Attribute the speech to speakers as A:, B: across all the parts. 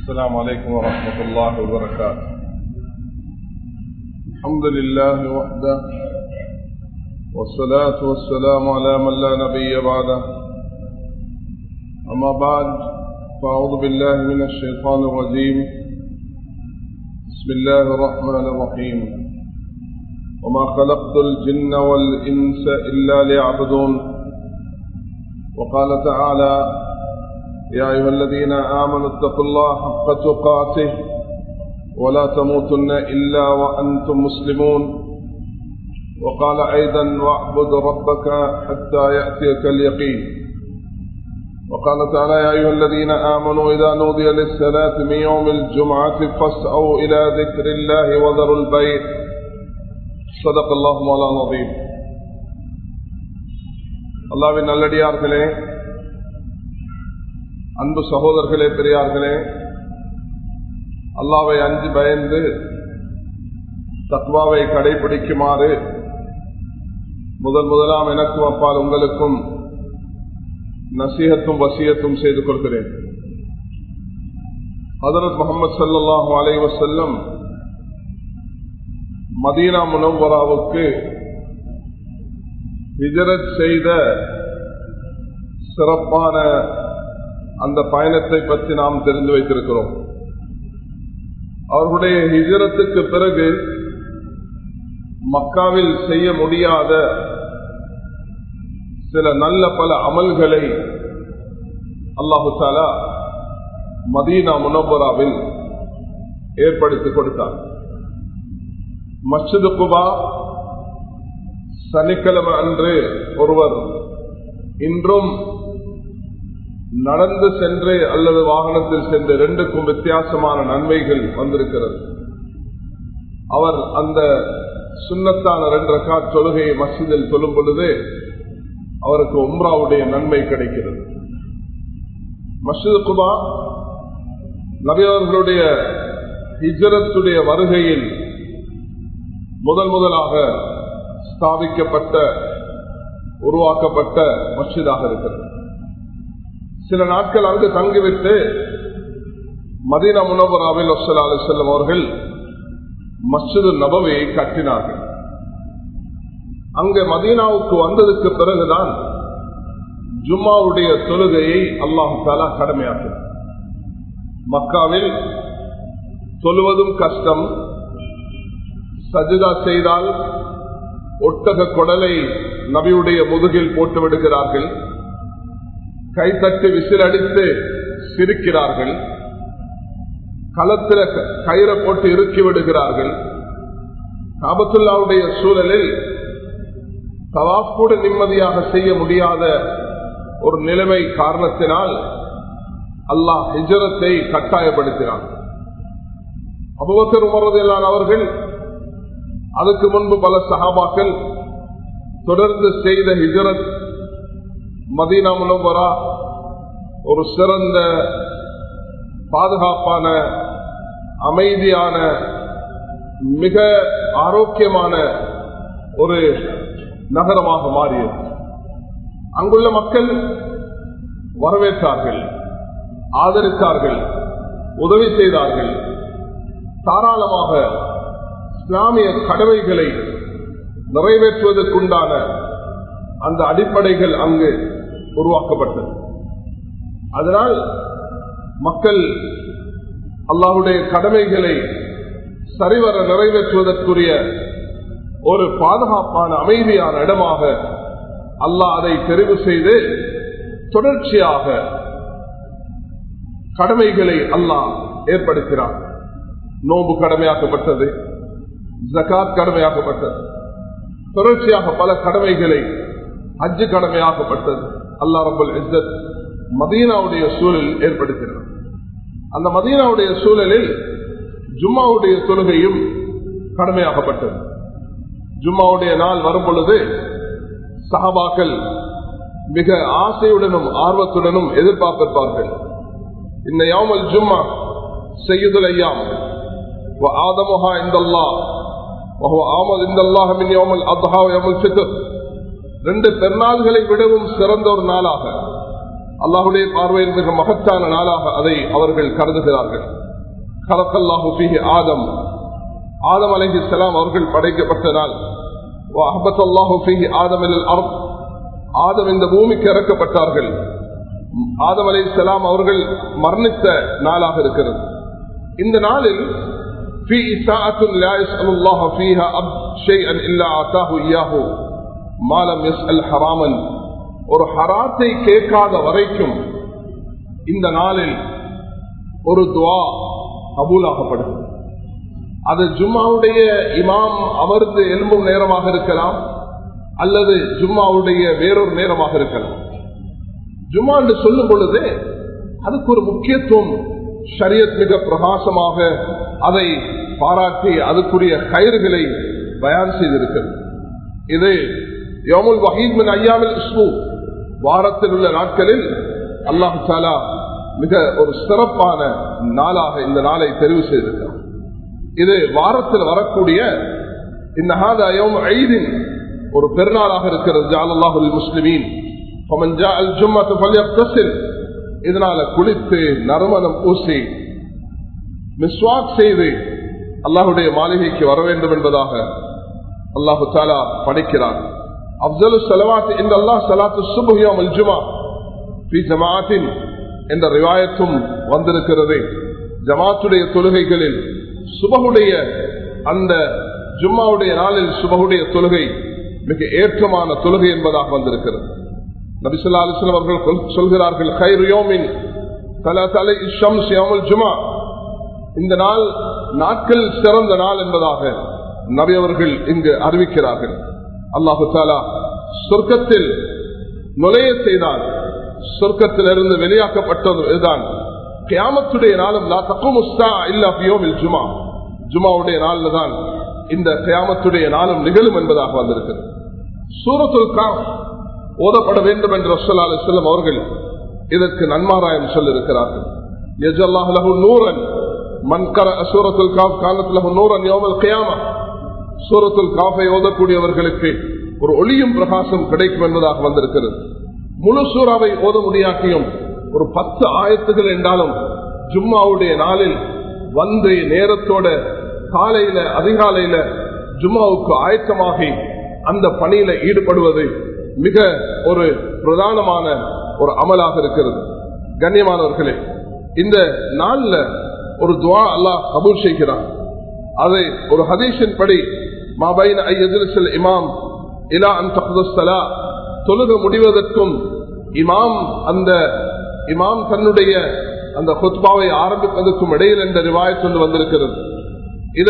A: السلام عليكم ورحمة الله وبركاته الحمد لله وحده والصلاة والسلام على من لا نبي بعده أما بعد فأعوذ بالله من الشيطان الرجيم بسم الله الرحمن الرحيم وما خلقت الجن والإنس إلا ليعبدون وقال تعالى يا أيها الذين آمنوا اتقوا الله حق تقاته ولا تموتن إلا وأنتم مسلمون وقال أيضا واعبد ربك حتى يأتيك اليقين وقال تعالى يا أيها الذين آمنوا إذا نودي للصلاة من يوم الجمعة فاسعوا إلى ذكر الله وذروا البيع صدق الله مولانا العظيم அல்லாவின் நல்லடியார்களே அன்பு சகோதரர்களே பெரியார்களே அல்லாவை அஞ்சு பயந்து தத்வாவை கடைபிடிக்குமாறு முதல் முதலாம் எனக்கும் அப்பால் உங்களுக்கும் நசீகத்தும் வசியத்தும் செய்து கொள்கிறேன் ஹதரத் முகமது சல்லாஹூ அலை வசல்லம் மதீனா முனவராவுக்கு ஹிஜரத் செய்த சிறப்பான அந்த பயணத்தை பற்றி நாம் தெரிந்து வைத்திருக்கிறோம் அவர்களுடைய ஹிஜரத்துக்கு பிறகு மக்காவில் செய்ய முடியாத சில நல்ல பல அமல்களை அல்லாஹு தாலா மதீனா முனவராவில் ஏற்படுத்தி கொடுத்தார் மஸ்ஜிது குபா சனிக்கிழமை அன்று ஒருவர் இன்றும் நடந்து சென்று அல்லது வாகனத்தில் சென்று ரெண்டுக்கும் வித்தியாசமான நன்மைகள் வந்திருக்கிறது அவர் அந்த சுண்ணத்தான ரெண்டு ரக்கா தொழுகையை மசிதில் சொல்லும் பொழுது அவருக்கு உம்ராவுடைய நன்மை கிடைக்கிறது மசித் குபா நபியவர்களுடைய ஹிஜரத்துடைய வருகையில் முதல் முதலாக ஸ்தாபிக்கப்பட்ட உருவாக்கப்பட்ட மஸ்ஜிதாக இருக்கிறது சில நாட்கள் அங்கு தங்கிவிட்டு மதீனா முனவராவில் வசலா அலி செல்லம் அவர்கள் மஸ்ஜிது நபவியை கட்டினார்கள் அங்கு மதீனாவுக்கு வந்ததுக்கு பிறகுதான் ஜும்மாவுடைய தொழுகையை அல்லாஹு தாலா கடமையாக்கினார் மக்காவில் சொல்லுவதும் கஷ்டம் சஜிதா செய்தால் ஒட்டக கொடலை நபியுடைய முதுகில் போட்டு விடுகிறார்கள் கைத்தட்டு விசிலடித்து சிரிக்கிறார்கள் களத்தில் கயிறை போட்டு இறுக்கி விடுகிறார்கள் காபத்துல்லாவுடைய சூழலில் தவாப் கூட நிம்மதியாக செய்ய முடியாத ஒரு நிலைமை காரணத்தினால் அல்லாஹ் ஹிஜரத்தை கட்டாயப்படுத்தினார் அபுபக்கர் உமரதில்லான் அவர்கள் அதுக்கு முன்பு பல சகாபாக்கள் தொடர்ந்து செய்த ஹிஜரத் மதீனா முனவரா ஒரு சிறந்த பாதுகாப்பான அமைதியான மிக ஆரோக்கியமான ஒரு நகரமாக மாறியது அங்குள்ள மக்கள் வரவேற்றார்கள் ஆதரித்தார்கள் உதவி செய்தார்கள் தாராளமாக இஸ்லாமிய கடமைகளை நிறைவேற்றுவதற்குண்டான அந்த அடிப்படைகள் அங்கு உருவாக்கப்பட்டது அதனால் மக்கள் அல்லாஹுடைய கடமைகளை சரிவர நிறைவேற்றுவதற்குரிய ஒரு பாதுகாப்பான அமைதியான இடமாக அல்லாஹ் அதை தெரிவு செய்து தொடர்ச்சியாக கடமைகளை அல்லாஹ் ஏற்படுத்தினார் நோம்பு கடமையாக்கப்பட்டது ஜகாத் கடமையாக்கப்பட்டது தொடர்ச்சியாக பல கடமைகளை அஜு கடமையாக்கப்பட்டது அல்லா ரபுல் இஸ்ஸத் மதீனாவுடைய சூழல் ஏற்படுத்தினார் அந்த மதீனாவுடைய சூழலில் ஜும்மாவுடைய தொழுகையும் கடமையாக்கப்பட்டது ஜும்மாவுடைய நாள் வரும் பொழுது சஹபாக்கள் மிக ஆசையுடனும் ஆர்வத்துடனும் எதிர்பார்த்திருப்பார்கள் இந்த யாமல் ஜும்மா செய்யுதல் ஐயாம் ஆதமுகா இந்த ஆமல் இந்த அல்லாஹின் யோமல் அத்ஹா யோமல் சித்தர் ரெண்டு பெருநாள்களை விடவும் சிறந்த ஒரு நாளாக அல்லாஹுடைய பார்வையில் மிக மகத்தான நாளாக அதை அவர்கள் கருதுகிறார்கள் கலக்கல்லாஹு ஃபீஹி ஆதம் ஆதம் அலஹி சலாம் அவர்கள் படைக்கப்பட்ட நாள் அஹபத்தல்லாஹு ஃபீஹி ஆதம் அர்த் ஆதம் இந்த பூமிக்கு இறக்கப்பட்டார்கள் ஆதம் அலி சலாம் அவர்கள் மரணித்த நாளாக இருக்கிறது இந்த நாளில் في ساعة لا يسأل الله فيها أب شيئا إلا آتاه إياه ما لم يسأل حراما ஒரு ஹராத்தை கேட்காத வரைக்கும் இந்த நாளில் ஒரு துவா கபூலாகப்படும் அது ஜும்மாவுடைய இமாம் அமர்ந்து எழும்பும் நேரமாக இருக்கலாம் அல்லது ஜும்மாவுடைய வேறொரு நேரமாக இருக்கலாம் ஜும்மா என்று சொல்லும் பொழுது அதுக்கு ஒரு முக்கியத்துவம் ஷரியத் மிக பிரகாசமாக அதை பாராட்டி அதுக்குரிய கயிறுகளை பயான் செய்திருக்கிறது இது யோமுல் வஹீத் மின் ஐயாவில் இஸ்மு வாரத்தில் உள்ள நாட்களில் அல்லாஹு சாலா மிக ஒரு சிறப்பான நாளாக இந்த நாளை தெரிவு செய்திருக்கிறார் இது வாரத்தில் வரக்கூடிய இந்த ஹாதாயம் ஐதின் ஒரு பெருநாளாக இருக்கிறது ஜால் அல்லாஹுல் முஸ்லிமீன் இதனால குளித்து நறுமணம் பூசி மிஸ்வாக் செய்து அல்லாஹுடைய மாளிகைக்கு வர வேண்டும் என்பதாக அல்லாஹு தாலா படைக்கிறார் அப்சலு சலவாத் இந்த அல்லாஹ் சலாத்து சுபுகியம் ஜுமா பி ஜமாத்தின் என்ற ரிவாயத்தும் வந்திருக்கிறது ஜமாத்துடைய தொழுகைகளில் சுபகுடைய அந்த ஜும்மாவுடைய நாளில் சுபகுடைய தொழுகை மிக ஏற்றமான தொழுகை என்பதாக வந்திருக்கிறது நபிசுல்லா அலிஸ்லாம் அவர்கள் சொல்கிறார்கள் கைரியோமின் தலை ஷம்ஸ் ஜுமா இந்த நாள் நாட்கள் சிறந்த நாள் என்பதாக நபி அவர்கள் இங்கு அறிவிக்கிறார்கள் அல்லாஹு தாலா சொர்க்கத்தில் நுழைய செய்தான் சொர்க்கத்திலிருந்து வெளியாக்கப்பட்டது இதுதான் கியாமத்துடைய நாளும் ஜுமா ஜுமாவுடைய நாளில் தான் இந்த கியாமத்துடைய நாளும் நிகழும் என்பதாக வந்திருக்கிறது சூரத்துல் காம் ஓதப்பட வேண்டும் என்று ரசல்லா அலிஸ்லம் அவர்கள் இதற்கு நன்மாராயம் சொல்லியிருக்கிறார்கள் எஜல்லாஹு நூரன் மன்கர சூரத்துல் காப் காலத்தில் நூரன் யோமல் கியாமா சூரத்துல் காஃபை ஓதக்கூடியவர்களுக்கு ஒரு ஒளியும் பிரகாசம் கிடைக்கும் என்பதாக வந்திருக்கிறது முழு சூறாவை ஓத முடியாட்டியும் ஒரு பத்து ஆயத்துகள் என்றாலும் ஜும்மாவுடைய நாளில் வந்து நேரத்தோட காலையில அதிகாலையில ஜும்மாவுக்கு ஆயத்தமாகி அந்த பணியில ஈடுபடுவது மிக ஒரு பிரதானமான ஒரு அமலாக இருக்கிறது கண்ணியமானவர்களே இந்த நாள்ல ஒரு துவா அல்லாஹ் கபூல் செய்கிறான் அதை ஒரு ஹதீஷின் படி மாபைன் ஐயதில் இமாம் இலா அன் தகுதலா தொழுக முடிவதற்கும் இமாம் அந்த இமாம் தன்னுடைய அந்த ஹுத்பாவை ஆரம்பிப்பதற்கும் இடையில் என்ற ரிவாய சொல்லி வந்திருக்கிறது இத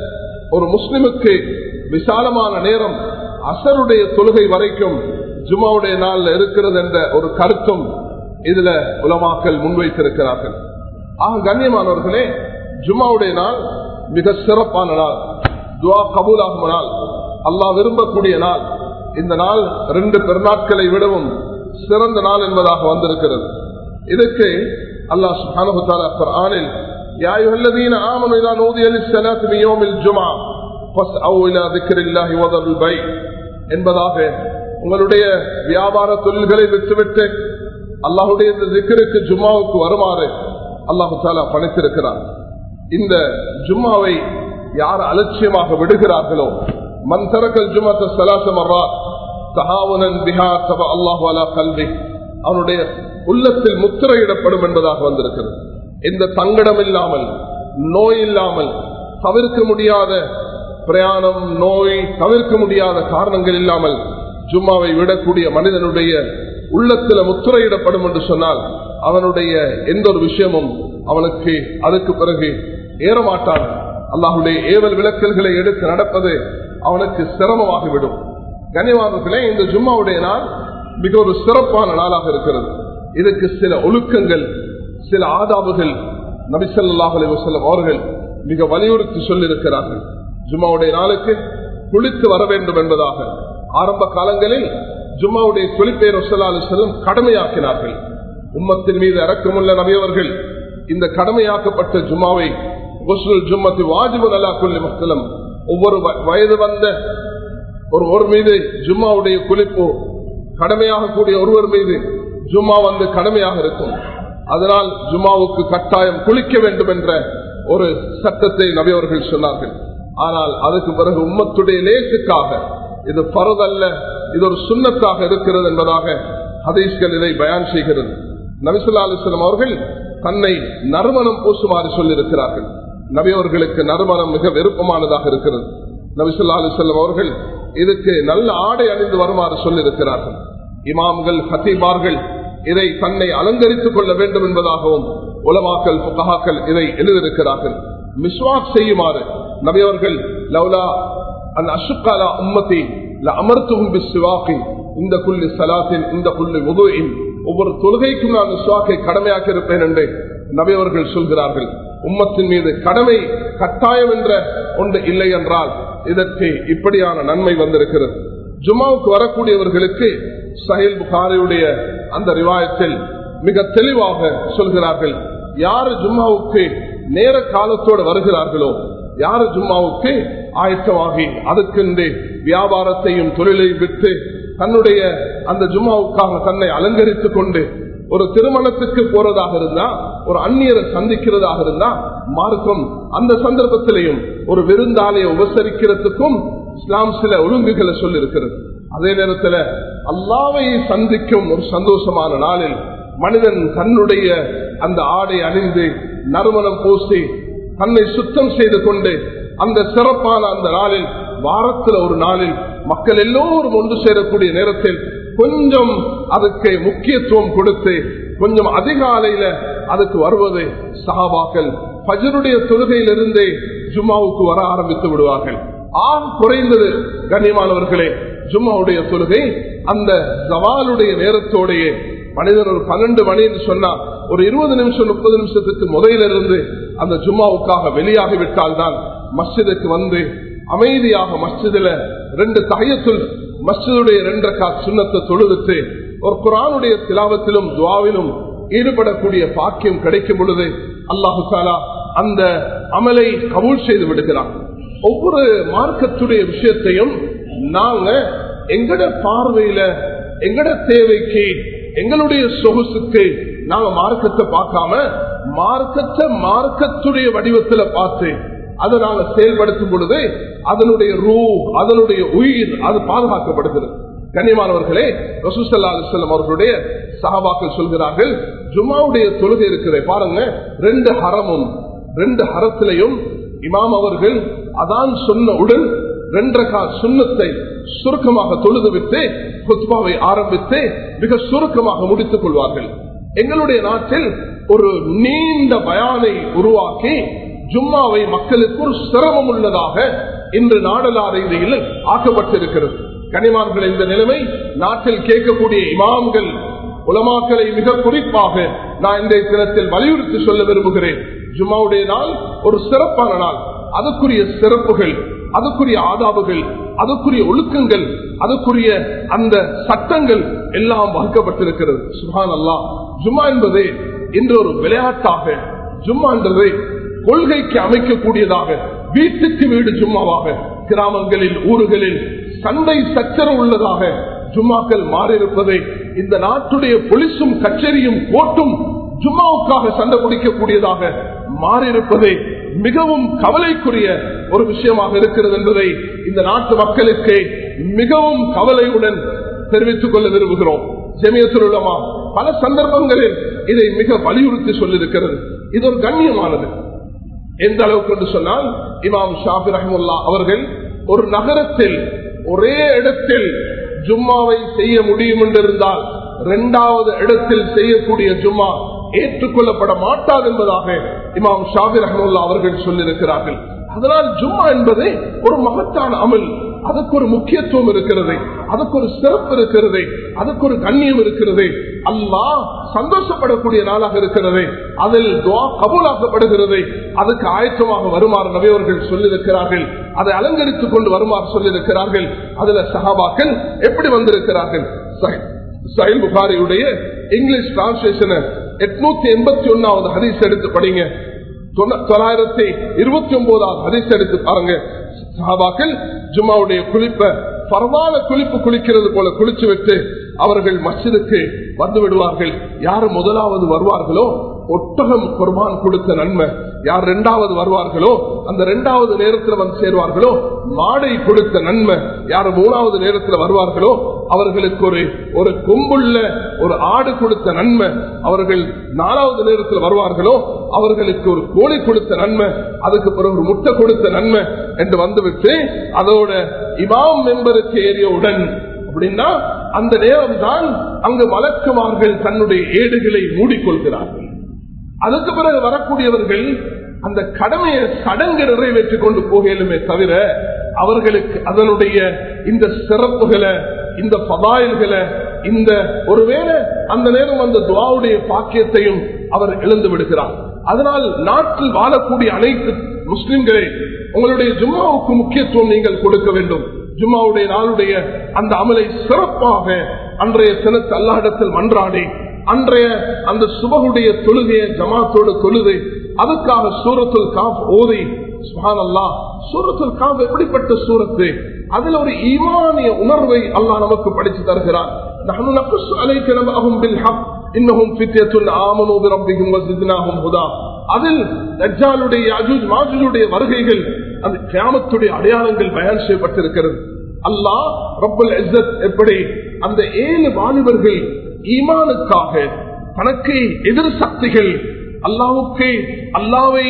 A: ஒரு முஸ்லிமுக்கு விசாலமான நேரம் அசருடைய தொழுகை வரைக்கும் ஜுமாவுடைய நாள்ல இருக்கிறது என்ற ஒரு கருத்தும் இதுல உலமாக்கல் முன்வைத்திருக்கிறார்கள் ஆக கண்ணியமானவர்களே ஜுமாவுடைய நாள் மிக சிறப்பான நாள் துவா கபூலாகும் நாள் அல்லாஹ் விரும்பக்கூடிய நாள் இந்த நாள் ரெண்டு பெருநாட்களை விடவும் சிறந்த நாள் என்பதாக வந்திருக்கிறது இதுக்கு அல்லாஹ் சுஹானுல் يا أيها الذين آمنوا إذا نودي للصلاة من يوم الجمعة فاسعوا إلى ذكر الله وذروا البيع என்பதாக உங்களுடைய வியாபார தொழில்களை விட்டுவிட்டு அல்லாஹுடைய இந்த திக்கருக்கு ஜும்மாவுக்கு வருமாறு அல்லாஹு தாலா பணித்திருக்கிறார் இந்த ஜும்மாவை யார் அலட்சியமாக விடுகிறார்களோ மண் தரக்கல் ஜும்மத்த சலாசமர்ரா சஹாவுனன் பிஹா சப அல்லாஹு அலா கல்வி அவனுடைய உள்ளத்தில் முத்திரையிடப்படும் என்பதாக வந்திருக்கிறது எந்த தங்கடம் இல்லாமல் நோய் இல்லாமல் தவிர்க்க முடியாத பிரயாணம் நோய் தவிர்க்க முடியாத காரணங்கள் இல்லாமல் ஜும்மாவை விடக்கூடிய மனிதனுடைய உள்ளத்துல முத்திரையிடப்படும் என்று சொன்னால் அவனுடைய எந்த ஒரு விஷயமும் அவனுக்கு அதுக்கு பிறகு ஏறமாட்டான் அல்லாஹுடைய ஏவல் விளக்கல்களை எடுத்து நடப்பது அவனுக்கு சிரமமாகிவிடும் கனிவாதத்திலே இந்த ஜும்மாவுடைய நாள் மிக ஒரு சிறப்பான நாளாக இருக்கிறது இதுக்கு சில ஒழுக்கங்கள் சில ஆதாபுகள் நபிசல்லாஹ் அலிவசல்லம் அவர்கள் மிக வலியுறுத்தி சொல்லியிருக்கிறார்கள் ஜும்மாவுடைய நாளுக்கு குளித்து வர வேண்டும் என்பதாக ஆரம்ப காலங்களில் ஜும்மாவுடைய குளிப்பை ரசல்லா அலிசல்லம் கடமையாக்கினார்கள் உம்மத்தின் மீது இறக்கமுள்ள நபியவர்கள் இந்த கடமையாக்கப்பட்ட ஜும்மாவை ஜும்மத்து வாஜிபு நல்லா கொள்ளி மக்களும் ஒவ்வொரு வயது வந்த ஒரு ஒரு மீது ஜும்மாவுடைய குளிப்பு கடமையாக கூடிய ஒருவர் மீது ஜும்மா வந்து கடமையாக இருக்கும் அதனால் ஜும்மாவுக்கு கட்டாயம் குளிக்க வேண்டும் என்ற ஒரு சட்டத்தை நபியவர்கள் சொன்னார்கள் ஆனால் அதுக்கு பிறகு உம்மத்துடைய லேசுக்காக இது பரதல்ல இது ஒரு சுண்ணத்தாக இருக்கிறது என்பதாக ஹதீஸ்கள் இதை பயான் செய்கிறது நபிசுல்லா அலிஸ்லாம் அவர்கள் தன்னை நறுமணம் பூசுமாறு சொல்லியிருக்கிறார்கள் நபியவர்களுக்கு நறுமணம் மிக விருப்பமானதாக இருக்கிறது நபிசுல்லா அலிஸ்லாம் அவர்கள் இதுக்கு நல்ல ஆடை அணிந்து வருமாறு சொல்லியிருக்கிறார்கள் இமாம்கள் ஹத்தீமார்கள் இதை தன்னை அலங்கரித்துக் கொள்ள வேண்டும் என்பதாகவும் உலமாக்கல் புகாக்கள் இதை எழுதியிருக்கிறார்கள் மிஸ்வாக் செய்யுமாறு நபியவர்கள் லவ்லா அந்த அசுக்காலா உம்மத்தி அமர்த்தும் பிஸ்வாக்கி இந்த புள்ளி சலாத்தின் இந்த புள்ளி உதுவின் ஒவ்வொரு தொழுகைக்கும் நான் விஸ்வாக்கை கடமையாக்கி இருப்பேன் என்று நபியவர்கள் சொல்கிறார்கள் உம்மத்தின் மீது கடமை கட்டாயம் என்ற ஒன்று இல்லை என்றால் இதற்கு இப்படியான நன்மை வந்திருக்கிறது ஜுமாவுக்கு வரக்கூடியவர்களுக்கு சஹில் புகாரியுடைய அந்த ரிவாயத்தில் மிக தெளிவாக சொல்கிறார்கள் யாரு ஜும்மாவுக்கு நேர காலத்தோடு வருகிறார்களோ யாரு ஜும்மாவுக்கு ஆயத்தமாகி அதுக்கென்று வியாபாரத்தையும் தொழிலையும் விட்டு தன்னுடைய அந்த ஜும்மாவுக்காக தன்னை அலங்கரித்துக் கொண்டு ஒரு திருமணத்துக்கு போறதாக இருந்தா ஒரு அந்நியரை சந்திக்கிறதாக இருந்தா மார்க்கம் அந்த சந்தர்ப்பத்திலையும் ஒரு விருந்தாளியை உபசரிக்கிறதுக்கும் இஸ்லாம் சில ஒழுங்குகளை சொல்லி இருக்கிறது அதே நேரத்தில் அல்லாவை சந்திக்கும் ஒரு சந்தோஷமான நாளில் மனிதன் தன்னுடைய அந்த ஆடை அணிந்து நறுமணம் பூசி தன்னை சுத்தம் செய்து கொண்டு அந்த சிறப்பான அந்த நாளில் வாரத்தில் ஒரு நாளில் மக்கள் எல்லோரும் ஒன்று சேரக்கூடிய நேரத்தில் கொஞ்சம் அதுக்கு முக்கியத்துவம் கொடுத்து கொஞ்சம் அதிகாலையில அதுக்கு வருவது சகாபாக்கள் பஜருடைய தொழுகையிலிருந்தே ஜும்மாவுக்கு வர ஆரம்பித்து விடுவார்கள் ஆம் குறைந்தது கண்ணியமானவர்களே ஜும்மாவுடைய தொழுகை அந்த ஜவாலுடைய நேரத்தோடையே மனிதன் ஒரு பன்னெண்டு மணின்னு சொன்னா ஒரு இருபது நிமிஷம் முப்பது நிமிஷத்துக்கு முதலிலிருந்து அந்த ஜும்மாவுக்காக வெளியாகி விட்டால் தான் மஸ்ஜிதுக்கு வந்து அமைதியாக மஸ்ஜிதுல ரெண்டு தகையத்துள் மஸ்ஜிதுடைய ரெண்டு கா சுண்ணத்தை தொழுவித்து ஒரு குரானுடைய திலாவத்திலும் துவாவிலும் ஈடுபடக்கூடிய பாக்கியம் கிடைக்கும் பொழுது அல்லாஹு தாலா அந்த அமலை கபூல் செய்து விடுகிறான் ஒவ்வொரு மார்க்கத்துடைய விஷயத்தையும் நாங்க எங்கட பார்வையில எங்கட தேவைக்கு எங்களுடைய சொகுசுக்கு நாங்க மார்க்கத்தை பார்க்காம மார்க்கத்தை மார்க்கத்துடைய வடிவத்துல பார்த்து அதை நாங்க செயல்படுத்தும் பொழுது அதனுடைய ரூ அதனுடைய உயிர் அது பாதுகாக்கப்படுகிறது கண்ணியமானவர்களே ரசூசல்லா அலிஸ்லாம் அவர்களுடைய சகாபாக்கள் சொல்கிறார்கள் ஜுமாவுடைய தொழுகை இருக்கிற பாருங்க ரெண்டு ஹரமும் ரெண்டு ஹரத்திலையும் இமாம் அவர்கள் அதான் சொன்னவுடன் ரெண்டரை சுண்ணத்தை சுருக்கமாக தொழுது விட்டு குத்பாவை ஆரம்பித்து மிக சுருக்கமாக முடித்துக் கொள்வார்கள் எங்களுடைய நாட்டில் ஒரு நீண்ட பயானை உருவாக்கி ஜும்மாவை மக்களுக்கு ஒரு சிரமம் உள்ளதாக இன்று நாடலா ரீதியில் ஆக்கப்பட்டிருக்கிறது கனிமான்கள் இந்த நிலைமை நாட்டில் கேட்கக்கூடிய இமாம்கள் உலமாக்களை மிக குறிப்பாக நான் இந்த தினத்தில் வலியுறுத்தி சொல்ல விரும்புகிறேன் ஜும்மாவுடைய நாள் ஒரு சிறப்பான நாள் அதுக்குரிய சிறப்புகள் அதுக்குரிய ஆதாபுகள் அதுக்குரிய ஒழுக்கங்கள் அதுக்குரிய அந்த சட்டங்கள் எல்லாம் வகுக்கப்பட்டிருக்கிறது சுகான் அல்லா ஜும்மா என்பது இன்று ஒரு விளையாட்டாக ஜும்மா என்பது கொள்கைக்கு அமைக்கக்கூடியதாக வீட்டுக்கு வீடு ஜும்மாவாக கிராமங்களில் ஊர்களில் சண்டை சச்சரவு உள்ளதாக ஜும்மாக்கள் மாறியிருப்பதை இந்த நாட்டுடைய பொலிசும் கச்சேரியும் கோட்டும் ஜும்மாவுக்காக சண்டை பிடிக்கக்கூடியதாக மாறியிருப்பதை மிகவும் கவலைக்குரிய ஒரு விஷயமாக இருக்கிறது என்பதை இந்த நாட்டு மக்களுக்கு மிகவும் கவலையுடன் தெரிவித்துக் கொள்ள விரும்புகிறோம் ஜெமியத்தில் உள்ளமா பல சந்தர்ப்பங்களில் இதை மிக வலியுறுத்தி சொல்லியிருக்கிறது இது ஒரு கண்ணியமானது எந்த அளவுக்கு என்று சொன்னால் இமாம் ஷாபி ரஹமுல்லா அவர்கள் ஒரு நகரத்தில் ஒரே இடத்தில் ஜும்மாவை செய்ய முடியும் என்றிருந்தால் இரண்டாவது இடத்தில் செய்யக்கூடிய ஜும்மா ஏற்றுக்கொள்ளப்பட மாட்டாது என்பதாக இமாம் ஷாபி ரஹமுல்லா அவர்கள் சொல்லியிருக்கிறார்கள் அதனால் ஜும்மா என்பது ஒரு மகத்தான அமல் அதுக்கு ஒரு முக்கியத்துவம் இருக்கிறது அதுக்கு ஒரு சிறப்பு இருக்கிறது அதுக்கு ஒரு கண்ணியம் இருக்கிறது அல்லா சந்தோஷப்படக்கூடிய நாளாக இருக்கிறது அதில் துவா கபூலாக்கப்படுகிறது அதுக்கு ஆயத்தமாக வருமாறு நபியவர்கள் சொல்லியிருக்கிறார்கள் அதை அலங்கரித்துக் கொண்டு வருமாறு சொல்லியிருக்கிறார்கள் அதுல சஹாபாக்கள் எப்படி வந்திருக்கிறார்கள் சஹில் புகாரியுடைய இங்கிலீஷ் டிரான்ஸ்லேஷனை எட்நூத்தி எண்பத்தி ஒன்னாவது ஹதீஸ் எடுத்து படிங்க தொள்ளாயிரத்தி இருபத்தி ஒன்பதாவது ஹதீஸ் எடுத்து பாருங்க சஹாபாக்கள் ஜும்மாவுடைய குளிப்ப பரவான குளிப்பு குளிக்கிறது போல குளிச்சு விட்டு அவர்கள் மஸ்ஜிதுக்கு வந்து விடுவார்கள் யார் முதலாவது வருவார்களோ ஒட்டகம் குர்பான் கொடுத்த நன்மை யார் இரண்டாவது வருவார்களோ அந்த இரண்டாவது நேரத்தில் வந்து சேருவார்களோ மாடை கொடுத்த நன்மை யார் மூணாவது நேரத்தில் வருவார்களோ அவர்களுக்கு ஒரு ஒரு கொம்புள்ள ஒரு ஆடு கொடுத்த நன்மை அவர்கள் நாலாவது நேரத்தில் வருவார்களோ அவர்களுக்கு ஒரு கோழி கொடுத்த நன்மை அதுக்கு பிறகு ஒரு முட்டை கொடுத்த நன்மை என்று வந்துவிட்டு அதோட இமாம் மெம்பருக்கு ஏறியவுடன் அப்படின்னா அந்த நேரம் தான் அங்கு வழக்குமார்கள் தன்னுடைய ஏடுகளை மூடிக்கொள்கிறார்கள் அதுக்கு பிறகு வரக்கூடியவர்கள் அந்த கடமையை சடங்கு நிறைவேற்றிக் கொண்டு போகலுமே தவிர அவர்களுக்கு அதனுடைய இந்த சிறப்புகளை இந்த பதாயல்களை இந்த ஒருவேளை அந்த நேரம் அந்த துவாவுடைய பாக்கியத்தையும் அவர் இழந்து விடுகிறார் அதனால் நாட்டில் வாழக்கூடிய அனைத்து முஸ்லிம்களே உங்களுடைய ஜும்மாவுக்கு முக்கியத்துவம் நீங்கள் கொடுக்க வேண்டும் ஜும்மாவுடைய நாளுடைய அந்த அமலை சிறப்பாக அன்றைய தினத்து அல்லாஹிடத்தில் மன்றாடி அன்றைய அந்த சுபகுடைய தொழுகையை ஜமாத்தோடு தொழுது அதுக்காக சூரத்துல் காப் ஓதி சுஹானல்லா சூரத்துல் காப் எப்படிப்பட்ட சூரத்து அதுல ஒரு ஈமானிய உணர்வை அல்லாஹ் நமக்கு படித்து தருகிறார் نحن نقص عليك نبأهم بالحق إنهم فتية آمنوا بربهم وزدناهم هدى அதில் தஜ்ஜாலுடைய அஜூஜ் மாஜூஜுடைய வருகைகள் அந்த கியாமத்துடைய அடையாளங்கள் பயன் செய்யப்பட்டிருக்கிறது அல்லாஹ் ரப்பல் இஸ்ஸத் எப்படி அந்த ஏழு வாலிபர்கள் ஈமானுக்காக தனக்கு எதிர் சக்திகள் அல்லாவுக்கு அல்லாவை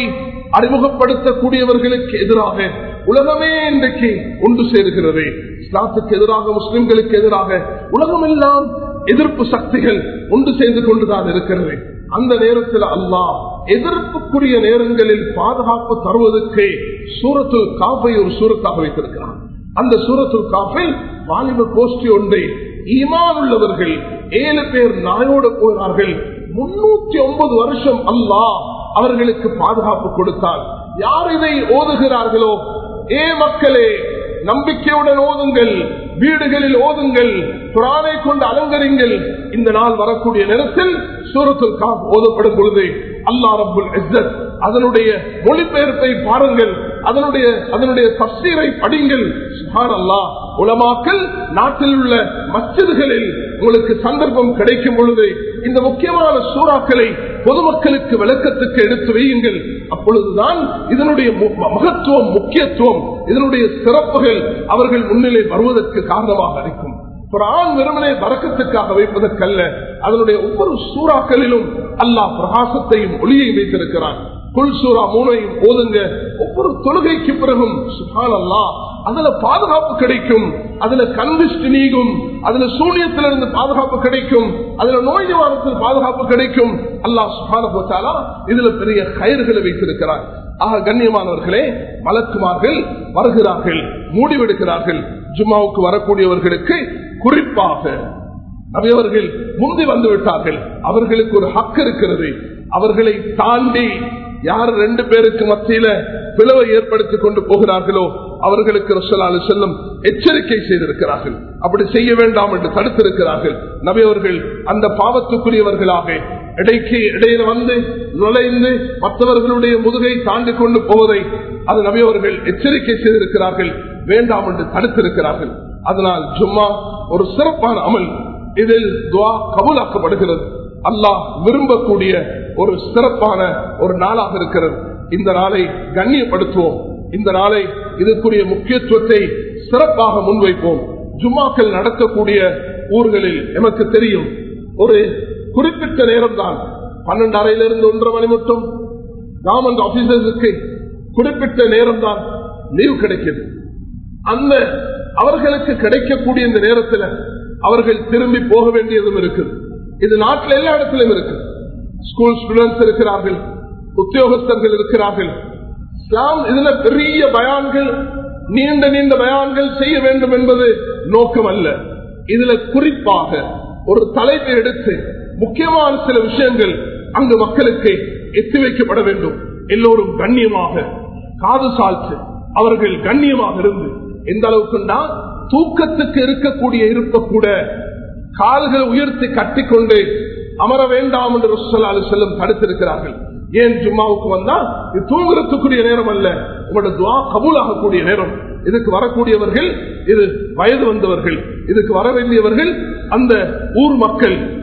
A: அறிமுகப்படுத்தக்கூடியவர்களுக்கு எதிராக உலகமே இன்றைக்கு ஒன்று சேருகிறது இஸ்லாத்துக்கு எதிராக முஸ்லிம்களுக்கு எதிராக உலகமெல்லாம் எதிர்ப்பு சக்திகள் ஒன்று சேர்ந்து கொண்டுதான் இருக்கிறது அந்த நேரத்தில் அல்லாஹ் எதிர்ப்புக்குரிய நேரங்களில் பாதுகாப்பு தருவதற்கு சூரத்துல் காப்பை ஒரு சூரத்தாக வைத்திருக்கிறான் அந்த சூரத்துல் காப்பை வாலிப கோஷ்டி ஒன்றை ஈமான் உள்ளவர்கள் ஏழு பேர் நாயோடு போகிறார்கள் முன்னூத்தி ஒன்பது வருஷம் அல்லாஹ் அவர்களுக்கு பாதுகாப்பு கொடுத்தார் யார் இதை ஓதுகிறார்களோ ஏ மக்களே நம்பிக்கையுடன் ஓதுங்கள் வீடுகளில் ஓதுங்கள் குரானை கொண்டு அலங்கரிங்கள் இந்த நாள் வரக்கூடிய நேரத்தில் சூரத்துல் காப் ஓதப்படும் பொழுது அல்லா ரபுல் இஸ்ஸத் அதனுடைய மொழிபெயர்ப்பை பாருங்கள் அதனுடைய அதனுடைய தப்சீரை படிங்கள் சுஹான் அல்லா உலமாக்கல் நாட்டில் உள்ள மச்சிதுகளில் உங்களுக்கு சந்தர்ப்பம் கிடைக்கும் பொழுது இந்த முக்கியமான சூறாக்களை பொதுமக்களுக்கு விளக்கத்துக்கு எடுத்து வையுங்கள் அப்பொழுதுதான் இதனுடைய மகத்துவம் முக்கியத்துவம் இதனுடைய சிறப்புகள் அவர்கள் முன்னிலை வருவதற்கு காரணமாக இருக்கும் குரான் வெறுமனே வரக்கத்துக்காக வைப்பதற்கல்ல அதனுடைய ஒவ்வொரு சூறாக்களிலும் அல்லாஹ் பிரகாசத்தையும் ஒளியை வைத்திருக்கிறான் குல் சூறா மூனையும் ஓதுங்க ஒவ்வொரு தொழுகைக்கு பிறகும் சுகான் அல்லா அதுல பாதுகாப்பு கிடைக்கும் அதுல கண்விஷ்டு நீங்கும் அதுல சூனியத்திலிருந்து பாதுகாப்பு கிடைக்கும் அதுல நோய் நிவாரணத்தில் பாதுகாப்பு கிடைக்கும் அல்லாஹ் சுகான போச்சாலா இதுல பெரிய கயிறுகளை வைத்திருக்கிறார் ஆக கண்ணியமானவர்களே மலக்குமார்கள் வருகிறார்கள் மூடிவிடுகிறார்கள் ஜும்மாவுக்கு வரக்கூடியவர்களுக்கு குறிப்பாக நபியவர்கள் முந்தி வந்து விட்டார்கள் அவர்களுக்கு ஒரு ஹக்கு இருக்கிறது அவர்களை தாண்டி யார் ரெண்டு பேருக்கு மத்தியில பிளவை ஏற்படுத்திக் கொண்டு போகிறார்களோ அவர்களுக்கு ரசலாலு செல்லும் எச்சரிக்கை செய்திருக்கிறார்கள் அப்படி செய்ய வேண்டாம் என்று தடுத்திருக்கிறார்கள் நபியவர்கள் அந்த பாவத்துக்குரியவர்களாக இடைக்கு இடையில வந்து நுழைந்து மற்றவர்களுடைய முதுகை தாண்டி கொண்டு போவதை அது நபியவர்கள் எச்சரிக்கை செய்திருக்கிறார்கள் வேண்டாம் என்று தடுத்திருக்கிறார்கள் அதனால் ஜும்மா ஒரு சிறப்பான அமல் இதில் துவா கபூலாக்கப்படுகிறது அல்லாஹ் விரும்பக்கூடிய ஒரு சிறப்பான ஒரு நாளாக இருக்கிறது இந்த நாளை கண்ணியப்படுத்துவோம் இந்த நாளை இதற்குரிய முக்கியத்துவத்தை சிறப்பாக முன்வைப்போம் ஜும்மாக்கள் நடக்கக்கூடிய ஊர்களில் எமக்கு தெரியும் ஒரு குறிப்பிட்ட நேரம் தான் பன்னெண்டு அறையிலிருந்து ஒன்றரை மணி மட்டும் கவர்மெண்ட் ஆபீசர்ஸுக்கு குறிப்பிட்ட நேரம் தான் லீவ் கிடைக்குது அந்த அவர்களுக்கு கிடைக்கக்கூடிய இந்த நேரத்தில் அவர்கள் திரும்பி போக வேண்டியதும் இருக்குது இது நாட்டில் எல்லா இடத்திலும் இருக்கு ஸ்கூல் ஸ்டூடெண்ட்ஸ் இருக்கிறார்கள் உத்தியோகஸ்தர்கள் இருக்கிறார்கள் இஸ்லாம் இதுல பெரிய பயான்கள் நீண்ட நீண்ட பயான்கள் செய்ய வேண்டும் என்பது நோக்கம் அல்ல இதுல குறிப்பாக ஒரு தலைப்பை எடுத்து முக்கியமான சில விஷயங்கள் அங்கு மக்களுக்கு எத்தி வைக்கப்பட வேண்டும் எல்லோரும் கண்ணியமாக காது சால்த்து அவர்கள் கண்ணியமாக இருந்து எந்த அளவுக்குண்டா தூக்கத்துக்கு இருக்கக்கூடிய இருப்ப கூட கால்களை உயர்த்தி கட்டிக்கொண்டு அமர வேண்டாம் என்று ரசூலுல்லாஹி அலைஹி வஸல்லம் தடுத்திருக்கிறார்கள் ஏன் ஜும்மாவுக்கு வந்தா இது தூங்குறதுக்குரிய நேரம் அல்ல உங்களோட துவா கபூலாகக்கூடிய நேரம் இதுக்கு வரக்கூடியவர்கள் இது வயது வந்தவர்கள் இதுக்கு வர வேண்டியவர்கள் அந்த ஊர் மக்கள்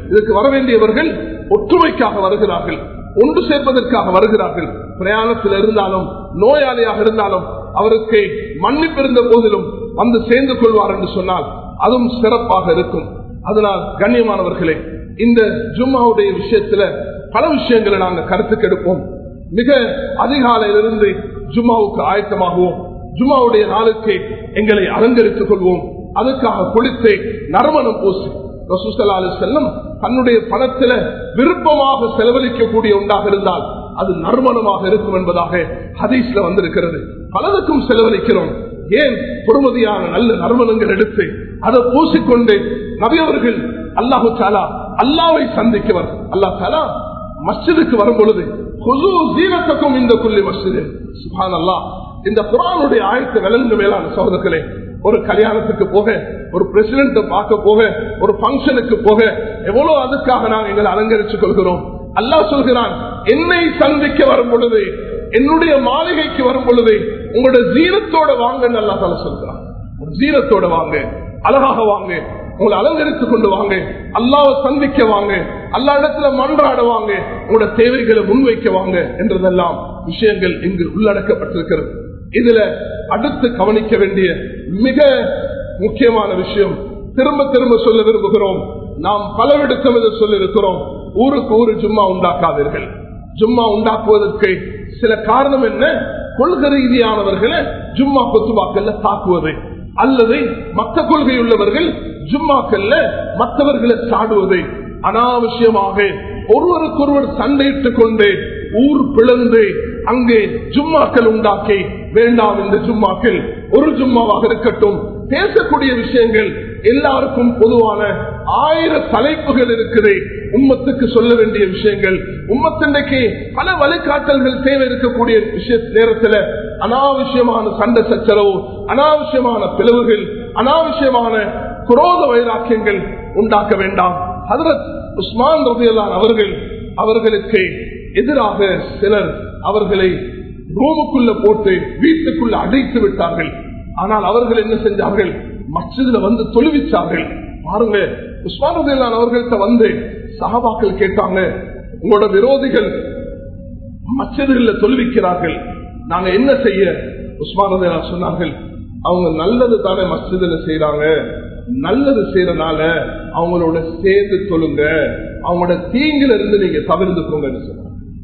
A: இதுக்கு வர வேண்டியவர்கள் ஒற்றுமைக்காக வருகிறார்கள் ஒன்று சேர்ப்பதற்காக வருகிறார்கள் பிரயாணத்தில் இருந்தாலும் நோயாளியாக இருந்தாலும் அவருக்கு மன்னிப்பு இருந்த போதிலும் வந்து சேர்ந்து கொள்வார் என்று சொன்னால் அதுவும் சிறப்பாக இருக்கும் அதனால் கண்ணியமானவர்களே இந்த ஜும்மாவுடைய விஷயத்துல பல விஷயங்களை நாங்கள் கருத்துக்கு எடுப்போம் மிக அதிகாலையிலிருந்து ஜும்மாவுக்கு ஆயத்தமாகுவோம் ஜும்மாவுடைய நாளுக்கு எங்களை அலங்கரித்துக் கொள்வோம் அதுக்காக குளித்து நறுமணம் பூசி ரசூசலாலு செல்லம் தன்னுடைய பணத்தில விருப்பமாக செலவழிக்கக்கூடிய ஒன்றாக இருந்தால் அது நறுமணமாக இருக்கும் என்பதாக ஹதீஸ்ல வந்திருக்கிறது பலருக்கும் செலவழிக்கிறோம் ஏன் பொறுமதியான நல்ல நறுமணங்கள் எடுத்து அதை பூசிக்கொண்டு நபியவர்கள் அல்லாஹு சாலா அல்லாவை சந்திக்கவர் அல்லா சாலா மஸ்ஜிதுக்கு வரும் பொழுது குழு ஜீவத்துக்கும் இந்த புள்ளி மஸ்ஜிது சுபான் அல்லா இந்த குரானுடைய ஆயத்தை விளங்கு மேலான சோதர்களே ஒரு கல்யாணத்துக்கு போக ஒரு பிரசிடென்ட் பார்க்க போக ஒரு பங்கனுக்கு போக எவ்வளவு அதுக்காக நாங்கள் எங்களை அலங்கரித்துக் கொள்கிறோம் அல்லாஹ் சொல்கிறான் என்னை சந்திக்க வரும் பொழுது என்னுடைய மாளிகைக்கு வரும் பொழுது உங்களுடைய ஜீரத்தோட வாங்க அல்லா தலை சொல்கிறான் ஒரு ஜீரத்தோட வாங்க அழகாக வாங்க உங்களை அலங்கரித்துக் கொண்டு வாங்க அல்லாவை சந்திக்க வாங்க அல்லா இடத்துல மன்றாட வாங்க உங்களோட தேவைகளை முன்வைக்க வாங்க என்றதெல்லாம் விஷயங்கள் இங்கு உள்ளடக்கப்பட்டிருக்கிறது இதுல அடுத்து கவனிக்க வேண்டிய மிக முக்கியமான விஷயம் திரும்ப திரும்ப சொல்ல விரும்புகிறோம் நாம் பலவிடத்தம் இதை சொல்லிருக்கிறோம் ஊருக்கு ஊரு ஜும்மா உண்டாக்காதீர்கள் ஜும்மா உண்டாக்குவதற்கு சில காரணம் என்ன கொள்கை ரீதியானவர்களை ஜும்மா கொத்துவாக்கல்ல தாக்குவது அல்லது மற்ற கொள்கை உள்ளவர்கள் ஜும்மாக்கல்ல மற்றவர்களை சாடுவது அனாவசியமாக ஒருவருக்கொருவர் சண்டையிட்டுக் கொண்டு ஊர் பிளந்து அங்கே ஜும்மாக்கள் உண்டாக்கி வேண்டாம் இந்த ஜும்மாக்கள் ஒரு ஜும்மாவாக இருக்கட்டும் பேசக்கூடிய விஷயங்கள் எல்லாருக்கும் பொதுவான ஆயிர தலைப்புகள் இருக்குது உம்மத்துக்கு சொல்ல வேண்டிய விஷயங்கள் உம்மத்தின்றைக்கு பல வழிகாட்டல்கள் தேவை இருக்கக்கூடிய விஷய நேரத்தில் அனாவசியமான சண்டை சச்சரவு அனாவசியமான பிளவுகள் அனாவசியமான குரோத வைராக்கியங்கள் உண்டாக்க வேண்டாம் ஹதரத் உஸ்மான் ரபியல்லான் அவர்கள் அவர்களுக்கு எதிராக சிலர் அவர்களை ரூமுக்குள்ள போட்டு வீட்டுக்குள்ள அடைத்து விட்டார்கள் ஆனால் அவர்கள் என்ன செஞ்சார்கள் மச்சதுல வந்து தொழுவிச்சார்கள் பாருங்க உஸ்மான் ரபியல்லான் அவர்கள்ட்ட வந்து சஹாபாக்கள் கேட்டாங்க உங்களோட விரோதிகள் மச்சதுல தொழுவிக்கிறார்கள் நாங்க என்ன செய்ய உஸ்மான் ரபியல்லான் சொன்னார்கள் அவங்க நல்லது தானே மஸ்ஜிதுல செய்யறாங்க நல்லது செய்யறனால அவங்களோட சேர்ந்து சொல்லுங்க அவங்களோட தீங்குல இருந்து நீங்க தவிர்த்துக்கோங்கன்னு சொன்னாங்க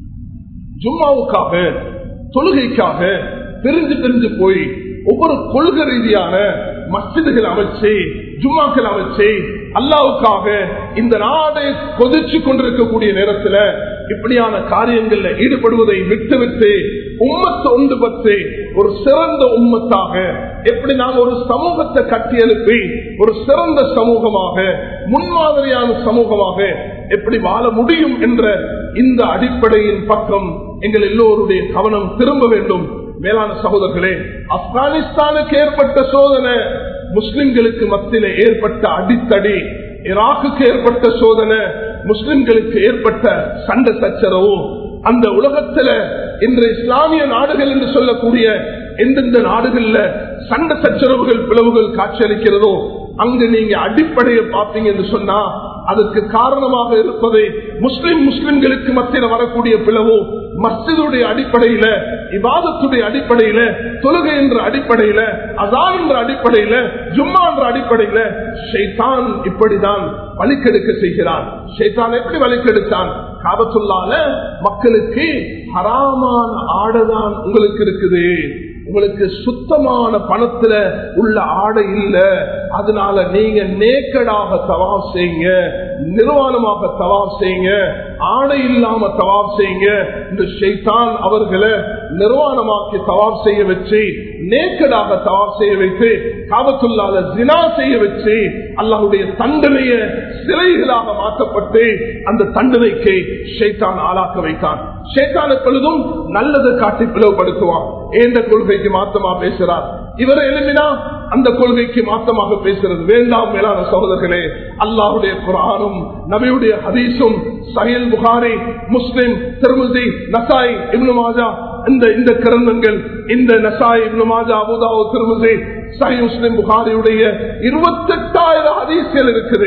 A: ஜும்மாவுக்காக தொழுகைக்காக பிரிஞ்சு பிரிஞ்சு போய் ஒவ்வொரு கொள்கை ரீதியான மஸ்ஜிதுகள் அமைச்சு ஜும்மாக்கள் அமைச்சு அல்லாவுக்காக இந்த நாடை கொதிச்சு கொண்டிருக்கக்கூடிய நேரத்தில் இப்படியான காரியங்கள்ல ஈடுபடுவதை விட்டு விட்டு உம்மத்தை ஒன்றுபட்டு ஒரு சிறந்த உம்மத்தாக எப்படி நாம் ஒரு சமூகத்தை கட்டி எழுப்பி ஒரு சிறந்த சமூகமாக முன்மாதிரியான சமூகமாக எப்படி வாழ முடியும் என்ற இந்த அடிப்படையின் பக்கம் எங்கள் எல்லோருடைய கவனம் திரும்ப வேண்டும் மேலான சகோதரர்களே ஆப்கானிஸ்தானுக்கு ஏற்பட்ட சோதனை முஸ்லிம்களுக்கு மத்தியில ஏற்பட்ட அடித்தடி ஈராக்குக்கு ஏற்பட்ட சோதனை முஸ்லிம்களுக்கு ஏற்பட்ட சண்டை சச்சரவு அந்த உலகத்துல இன்று இஸ்லாமிய நாடுகள் என்று சொல்லக்கூடிய எந்தெந்த நாடுகள்ல சண்டை சச்சரவுகள் பிளவுகள் காட்சியளிக்கிறதோ அங்கு நீங்க அடிப்படையை பார்ப்பீங்க என்று சொன்னா அதுக்கு காரணமாக இருப்பது முஸ்லிம் முஸ்லிம்களுக்கு மத்தியில் வரக்கூடிய பிளவோ மஸ்ஜிதுடைய அடிப்படையில இவாதத்துடைய அடிப்படையில தொழுகை என்ற அடிப்படையில அதான் என்ற அடிப்படையில ஜும்மா என்ற அடிப்படையில ஷைதான் இப்படிதான் வழிக்கெடுக்க செய்கிறான் ஷைதான் எப்படி வழிக்கெடுத்தான் காபத்துள்ளால மக்களுக்கு ஹராமான ஆடைதான் உங்களுக்கு இருக்குது உங்களுக்கு சுத்தமான பணத்துல உள்ள ஆடை இல்ல அதனால நீங்க நேக்கடாக தவாப் செய்யுங்க நிர்வாணமாக தவாப் செய்யுங்க ஆடை இல்லாம தவாப் செய்யுங்க இந்த ஷைத்தான் அவர்களை நிர்வாணமாக்கி தவாப் செய்ய வச்சு நேக்கடாக தவாப் செய்ய வைத்து காபத்துள்ளால ஜினா செய்ய வச்சு அல்லாஹுடைய தண்டனைய சிலைகளாக மாற்றப்பட்டு அந்த தண்டனைக்கு ஷைத்தான் ஆளாக்க வைத்தான் ஷேத்தான் எப்பொழுதும் நல்லதை காட்டி பிளவுபடுத்துவான் ஏந்த கொள்கைக்கு மாத்தமா பேசுறார் இவரை எழுப்பினா அந்த கொள்கைக்கு மாத்தமாக பேசுறது வேண்டாம் மேலான சகோதரர்களே அல்லாஹுடைய குரானும் நபியுடைய ஹதீஸும் சஹில் புகாரி முஸ்லிம் திருமதி நசாய் இப்னு மாஜா இந்த இந்த கிரந்தங்கள் இந்த நசாய் இப்னு மாஜா அபுதாவு திருமதி சஹி முஸ்லிம் புகாரியுடைய இருபத்தெட்டாயிரம் ஹதீஸ்கள் இருக்குது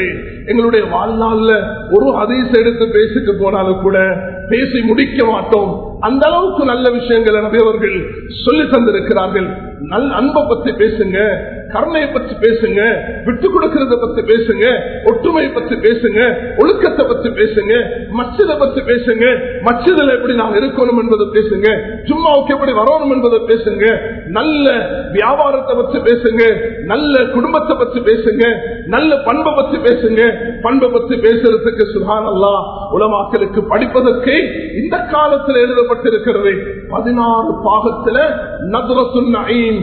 A: எங்களுடைய வாழ்நாள்ல ஒரு ஹதீஸ் எடுத்து பேசிட்டு போனாலும் கூட பேசி முடிக்க மாட்டோம் அந்த அளவுக்கு நல்ல விஷயங்களை நபியவர்கள் சொல்லி தந்திருக்கிறார்கள் நல் அன்பை பத்தி பேசுங்க கருணையை பத்தி பேசுங்க விட்டு கொடுக்கறத பத்தி பேசுங்க ஒற்றுமையை பத்தி பேசுங்க ஒழுக்கத்தை பத்தி பேசுங்க மச்சதை பத்தி பேசுங்க மச்சதுல எப்படி நாம் இருக்கணும் என்பதை பேசுங்க சும்மாவுக்கு எப்படி வரணும் என்பதை பேசுங்க நல்ல வியாபாரத்தை பத்தி பேசுங்க நல்ல குடும்பத்தை பத்தி பேசுங்க நல்ல பண்பை பத்தி பேசுங்க பண்பை பத்தி பேசுறதுக்கு சுகான் அல்லா உலமாக்களுக்கு படிப்பதற்கு இந்த காலத்தில் எழுதப்பட்டிருக்கிறது பதினாறு பாகத்துல நதுரத்துன் நயீம்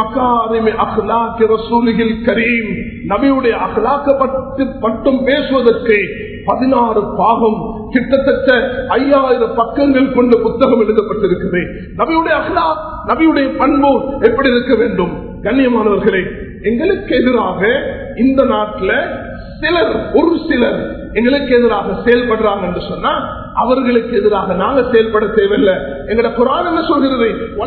A: கரீம் நபியுடைய அகலாக்கப்பட்டு பட்டும் பேசுவதற்கு பதினாறு பாகம் கிட்டத்தட்ட ஐயாயிரம் பக்கங்கள் கொண்ட புத்தகம் எழுதப்பட்டிருக்கிறது நபியுடைய அகலா நபியுடைய பண்பு எப்படி இருக்க வேண்டும் கண்ணியமானவர்களே எங்களுக்கு எதிராக இந்த நாட்டில் சிலர் ஒரு சிலர் எங்களுக்கு எதிராக செயல்படுறாங்க என்று சொன்னா அவர்களுக்கு எதிராக நாங்க செயல்பட தேவையில்லை எங்கட குரான் என்ன சொல்கிறது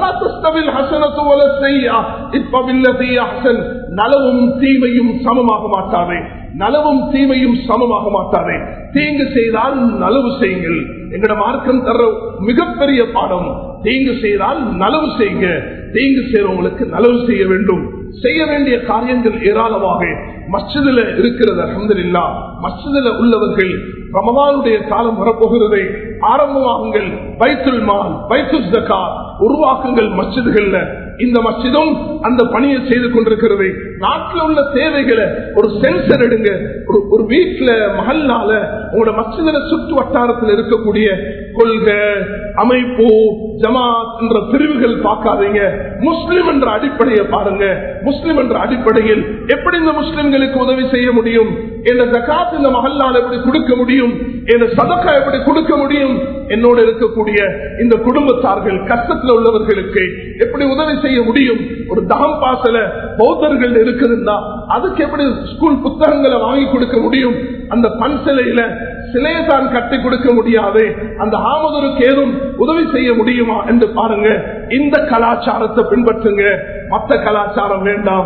A: நலவும் தீமையும் சமமாக மாட்டாதே நலவும் தீமையும் சமமாக மாட்டாதே தீங்கு செய்தால் நலவு செய்யுங்கள் எங்கட மார்க்கம் தர மிகப்பெரிய பாடம் தீங்கு செய்தால் நலவு செய்யுங்க தீங்கு செய்யறவங்களுக்கு நலவு செய்ய வேண்டும் செய்ய வேண்டிய காரியங்கள் ஏராளமாக மஸ்ஜிதில் இருக்கிறது அஹமதுல்லா மஸ்ஜிதில் உள்ளவர்கள் ரமதானுடைய காலம் வரப்போகிறது ஆரம்பமாகுங்கள் பைத்துல் மால் பைத்துல் ஜக்கா உருவாக்குங்கள் மஸ்ஜிதுகள்ல இந்த மஸ்ஜிதும் அந்த பணியை செய்து கொண்டிருக்கிறது நாட்டில் உள்ள தேவைகளை ஒரு சென்சர் எடுங்க ஒரு ஒரு வீட்டுல மகல்லால உங்களோட மஸ்ஜிதில சுற்று வட்டாரத்தில் இருக்கக்கூடிய கொள்கை அமைப்பு ஜமாத் என்ற பிரிவுகள் பார்க்காதீங்க முஸ்லிம் என்ற அடிப்படையை பாருங்க முஸ்லிம் என்ற அடிப்படையில் எப்படி இந்த முஸ்லிம்களுக்கு உதவி செய்ய முடியும் என்ன ஜக்காத் இந்த மகல்லால் எப்படி கொடுக்க முடியும் என்ன சதக்கா எப்படி கொடுக்க முடியும் என்னோட இருக்கக்கூடிய இந்த குடும்பத்தார்கள் கஷ்டத்தில் உள்ளவர்களுக்கு எப்படி உதவி செய்ய முடியும் ஒரு தகம் பாசல பௌத்தர்கள் இருக்குதுன்னா அதுக்கு எப்படி ஸ்கூல் புத்தகங்களை வாங்கி கொடுக்க முடியும் அந்த பண் சிலையில சிலையை தான் கட்டி கொடுக்க முடியாது அந்த ஆமதருக்கு ஏதும் உதவி செய்ய முடியுமா என்று பாருங்க இந்த கலாச்சாரத்தை பின்பற்றுங்க மற்ற கலாச்சாரம் வேண்டாம்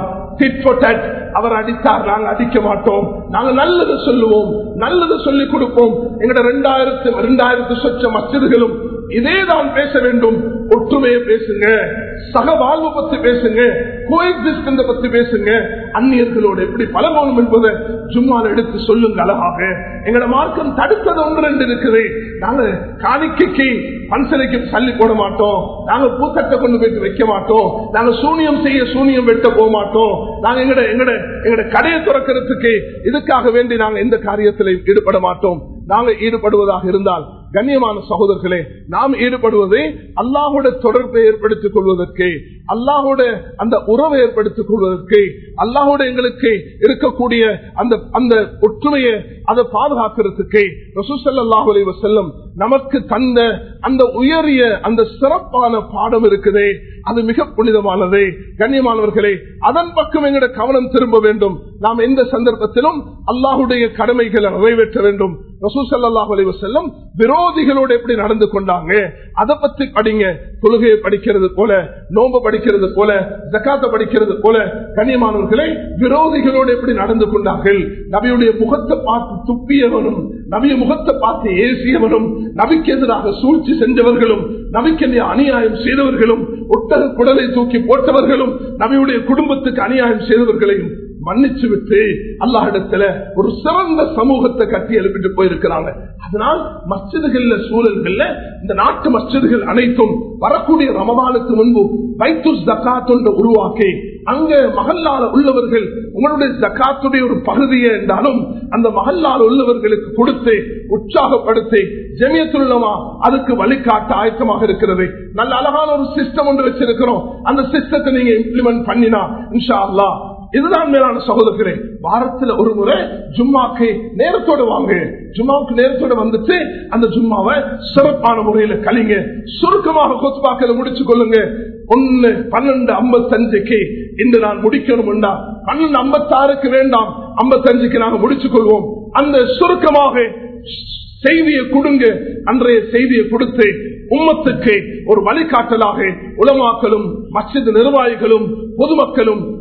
A: அவர் அடித்தார் நாங்க அடிக்க மாட்டோம் நாங்க நல்லது சொல்லுவோம் நல்லது சொல்லிக் கொடுப்போம் எங்கட ரெண்டாயிரத்து ரெண்டாயிரத்து சொச்ச மசிதுகளும் இதே தான் பேச வேண்டும் ஒற்றுமையை பேசுங்க சக வாழ்வு பத்தி பேசுங்க கோஎக்ஸிஸ்டன்ஸ் பத்தி பேசுங்க அந்நியர்களோடு எப்படி பழகணும் என்பதை சும்மால எடுத்து சொல்லுங்க அழகாக எங்கட மார்க்கம் தடுத்தது ஒன்று ரெண்டு இருக்குது நாங்க காணிக்கைக்கு பன்சலைக்கு சல்லி போட மாட்டோம் நாங்க பூத்தட்டை கொண்டு போயிட்டு வைக்க மாட்டோம் நாங்க சூனியம் செய்ய சூனியம் வெட்ட போக மாட்டோம் நாங்க எங்கட எங்கட எங்கட கடையை துறக்கிறதுக்கு இதுக்காக வேண்டி நாங்க எந்த காரியத்தில் ஈடுபட மாட்டோம் நாங்க ஈடுபடுவதாக இருந்தால் கண்ணியமான சகோதரர்களே நாம் ஈடுபடுவது அல்லாஹோட தொடர்பை ஏற்படுத்திக் கொள்வதற்கு அல்லாஹோட அந்த உறவை ஏற்படுத்திக் கொள்வதற்கு அல்லாஹோட எங்களுக்கு இருக்கக்கூடிய அந்த அந்த ஒற்றுமையை அதை பாதுகாக்கிறதுக்கு ரசூசல்லாஹு அலைவ செல்லம் நமக்கு தந்த அந்த உயரிய அந்த சிறப்பான பாடம் இருக்குதே அது மிக புனிதமானது கண்ணியமானவர்களே அதன் பக்கம் எங்கட கவனம் திரும்ப வேண்டும் நாம் எந்த சந்தர்ப்பத்திலும் அல்லாஹுடைய கடமைகளை நிறைவேற்ற வேண்டும் ரசூசல்லாஹு அலைவ செல்லம் விரோதிகளோடு எப்படி நடந்து கொண்டாங்க அதை பத்தி படிங்க தொழுகையை படிக்கிறது போல நோம்பு படிக்கிறது போல ஜக்காத்தை படிக்கிறது போல கண்ணியமானவர்களை விரோதிகளோடு எப்படி நடந்து கொண்டார்கள் நபியுடைய முகத்தை பார்த்து துப்பியவனும் நபிய முகத்தை பார்த்து ஏசியவனும் நபிக்கு எதிராக சூழ்ச்சி செஞ்சவர்களும் நபிக்கு அநியாயம் செய்தவர்களும் ஒட்டக குடலை தூக்கி போட்டவர்களும் நபியுடைய குடும்பத்துக்கு அநியாயம் செய்தவர்களையும் மன்னிச்சு விட்டு அல்லாஹிடத்துல ஒரு சிறந்த சமூகத்தை கட்டி எழுப்பிட்டு போயிருக்கிறாங்க அதனால் மஸ்ஜிதுகள்ல சூழல்கள்ல இந்த நாட்டு மஸ்ஜிதுகள் அனைத்தும் வரக்கூடிய ரமதானுக்கு முன்பு வைத்து ஜக்காத் ஒன்று உருவாக்கி அங்க மகல்லால உள்ளவர்கள் உங்களுடைய ஜக்காத்துடைய ஒரு பகுதியை என்றாலும் அந்த மகல்லால் உள்ளவர்களுக்கு கொடுத்து உற்சாகப்படுத்தி ஜெமியத்துள்ளமா அதுக்கு வழிகாட்ட ஆயத்தமாக இருக்கிறது நல்ல அழகான ஒரு சிஸ்டம் ஒன்று வச்சிருக்கிறோம் அந்த சிஸ்டத்தை நீங்க இம்ப்ளிமெண்ட் பண்ணினா இன்ஷா அல்லா இதுதான் மேலான சகோதரர்களே வாரத்துல ஒரு முறை ஜும்மாக்கு நேரத்தோட வாங்க ஜும்மாவுக்கு நேரத்தோட வந்துட்டு அந்த ஜும்மாவை சிறப்பான முறையில கலிங்க சுருக்கமாக கொத்துப்பாக்கல முடிச்சு கொள்ளுங்க ஒன்னு பன்னெண்டு ஐம்பத்தஞ்சுக்கு இன்று நான் முடிக்கணும்டா பன்னெண்டு ஐம்பத்தாறுக்கு வேண்டாம் ஐம்பத்தஞ்சுக்கு நாங்க முடிச்சு கொள்வோம் அந்த சுருக்கமாக செய்தியை கொடுங்க அன்றைய செய்தியை கொடுத்து உம்மத்துக்கு ஒரு வழிகாட்டலாக உலமாக்களும் மசித நிர்வாகிகளும் பொதுமக்களும்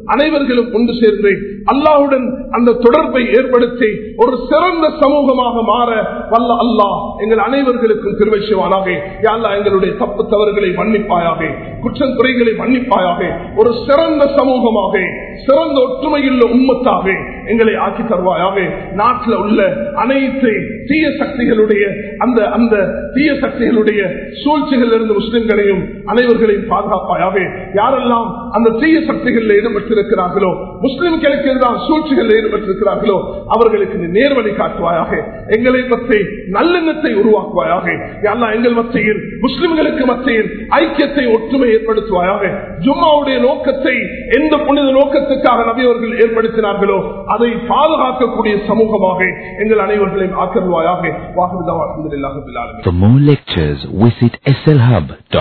A: அனைவர்களும் ஒன்று சேர்ந்து அல்லாஹுடன் அந்த தொடர்பை ஏற்படுத்தி ஒரு சிறந்த சமூகமாக மாற வல்ல அல்லாஹ் எங்கள் அனைவர்களுக்கும் திருவை செய்வானாக யாழ்லா எங்களுடைய தப்பு தவறுகளை மன்னிப்பாயாக குற்றம் குறைகளை மன்னிப்பாயாக ஒரு சிறந்த சமூகமாக சிறந்த ஒற்றுமையுள்ள உம்மத்தாக எங்களை ஆக்கி தருவாயாக நாட்டில் உள்ள அனைத்து தீய சக்திகளுடைய அந்த அந்த தீய சக்திகளுடைய சூழ்ச்சிகளில் இருந்து முஸ்லிம்களையும் அனைவர்களையும் பாதுகாப்பாயாக யாரெல்லாம் அந்த தீய சக்திகளில் ஈடுபட்டிருக்கிறார்களோ முஸ்லிம்களுக்கு எதிராக சூழ்ச்சிகளில் ஈடுபட்டிருக்கிறார்களோ அவர்களுக்கு நீ நேர்வழி காட்டுவாயாக எங்களை பற்றி நல்லெண்ணத்தை உருவாக்குவாயாக யாரெல்லாம் எங்கள் மத்தியில் முஸ்லிம்களுக்கு மத்தியில் ஐக்கியத்தை ஒற்றுமை ஏற்படுத்துவாயாக ஜும்மாவுடைய நோக்கத்தை எந்த புனித நோக்கத்துக்காக நபியவர்கள் ஏற்படுத்தினார்களோ அதை பாதுகாக்கக்கூடிய சமூகமாக எங்கள் அனைவர்களையும் ஆக்கருவாயாக வாகுதா அலமதுல்லாஹ்
B: For more lectures, visit slhub.com.